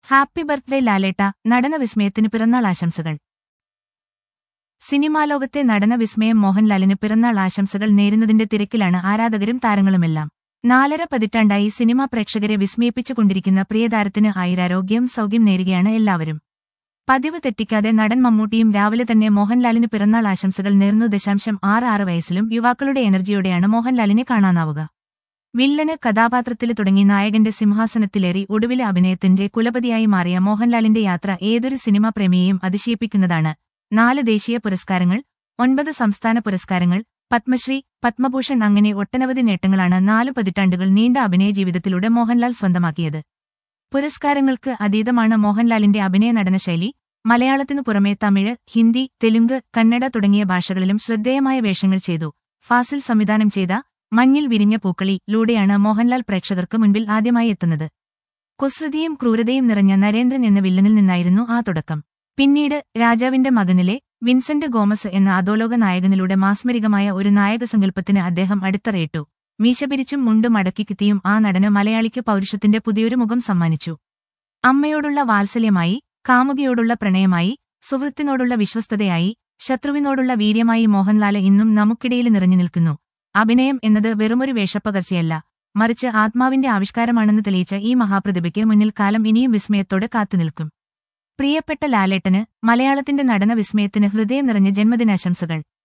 happy birthday ലാലേട്ട നടന വിസ്മയത്തിന് പിറന്നാൾ ആശംസകൾ സിനിമാ ലോകത്തെ നടന വിസ്മയം മോഹൻലാലിന് പിറന്നാൾ ആശംസകൾ നേരുന്നതിന്റെ തിരക്കിലാണ് ആരാധകരും താരങ്ങളുമെല്ലാം നാലര പതിറ്റാണ്ടായി സിനിമാ പ്രേക്ഷകരെ വിസ്മയിപ്പിച്ചുകൊണ്ടിരിക്കുന്ന പ്രിയതാരത്തിന് ആയിരാരോഗ്യം സൗഖ്യം നേരുകയാണ് എല്ലാവരും പതിവ് തെറ്റിക്കാതെ നടൻ മമ്മൂട്ടിയും രാവിലെ തന്നെ മോഹൻലാലിന് പിറന്നാൾ ആശംസകൾ നേർന്നു ദശാംശം ആറ് ആറ് വയസ്സിലും യുവാക്കളുടെ എനർജിയോടെയാണ് മോഹൻലാലിനെ കാണാനാവുക വില്ലന് കഥാപാത്രത്തിൽ തുടങ്ങി നായകന്റെ സിംഹാസനത്തിലേറി ഒടുവിലെ അഭിനയത്തിന്റെ കുലപതിയായി മാറിയ മോഹൻലാലിന്റെ യാത്ര ഏതൊരു സിനിമാ പ്രേമിയെയും അതിശയിപ്പിക്കുന്നതാണ് നാല് ദേശീയ പുരസ്കാരങ്ങൾ ഒൻപത് സംസ്ഥാന പുരസ്കാരങ്ങൾ പത്മശ്രീ പത്മഭൂഷൺ അങ്ങനെ ഒട്ടനവധി നേട്ടങ്ങളാണ് നാലു പതിറ്റാണ്ടുകൾ നീണ്ട അഭിനയ ജീവിതത്തിലൂടെ മോഹൻലാൽ സ്വന്തമാക്കിയത് പുരസ്കാരങ്ങൾക്ക് അതീതമാണ് മോഹൻലാലിന്റെ അഭിനയ നടനശൈലി മലയാളത്തിനു പുറമെ തമിഴ് ഹിന്ദി തെലുങ്ക് കന്നഡ തുടങ്ങിയ ഭാഷകളിലും ശ്രദ്ധേയമായ വേഷങ്ങൾ ചെയ്തു ഫാസിൽ സംവിധാനം ചെയ്ത മഞ്ഞിൽ വിരിഞ്ഞ പൂക്കളിലൂടെയാണ് മോഹൻലാൽ പ്രേക്ഷകർക്ക് മുൻപിൽ ആദ്യമായി എത്തുന്നത് കുസൃതിയും ക്രൂരതയും നിറഞ്ഞ നരേന്ദ്രൻ എന്ന വില്ലനിൽ നിന്നായിരുന്നു ആ തുടക്കം പിന്നീട് രാജാവിന്റെ മകനിലെ വിൻസെന്റ് ഗോമസ് എന്ന അധോലോക നായകനിലൂടെ മാസ്മരികമായ ഒരു നായകസങ്കല്പത്തിന് അദ്ദേഹം അടിത്തറയിട്ടു മീശപിരിച്ചും മുണ്ടും അടക്കിക്കിത്തിയും ആ നടന് മലയാളിക്ക് പൗരുഷത്തിന്റെ പുതിയൊരു മുഖം സമ്മാനിച്ചു അമ്മയോടുള്ള വാത്സല്യമായി കാമുകിയോടുള്ള പ്രണയമായി സുഹൃത്തിനോടുള്ള വിശ്വസ്തതയായി ശത്രുവിനോടുള്ള വീര്യമായി മോഹൻലാല് ഇന്നും നമുക്കിടയിൽ നിറഞ്ഞു നിൽക്കുന്നു അഭിനയം എന്നത് വെറുമൊരു വേഷപ്പകർച്ചയല്ല മറിച്ച് ആത്മാവിന്റെ ആവിഷ്കാരമാണെന്ന് തെളിയിച്ച ഈ മഹാപ്രതിഭയ്ക്ക് മുന്നിൽ കാലം ഇനിയും വിസ്മയത്തോടെ കാത്തുനിൽക്കും പ്രിയപ്പെട്ട ലാലേട്ടന് മലയാളത്തിന്റെ നടന വിസ്മയത്തിന് ഹൃദയം നിറഞ്ഞ ജന്മദിനാശംസകൾ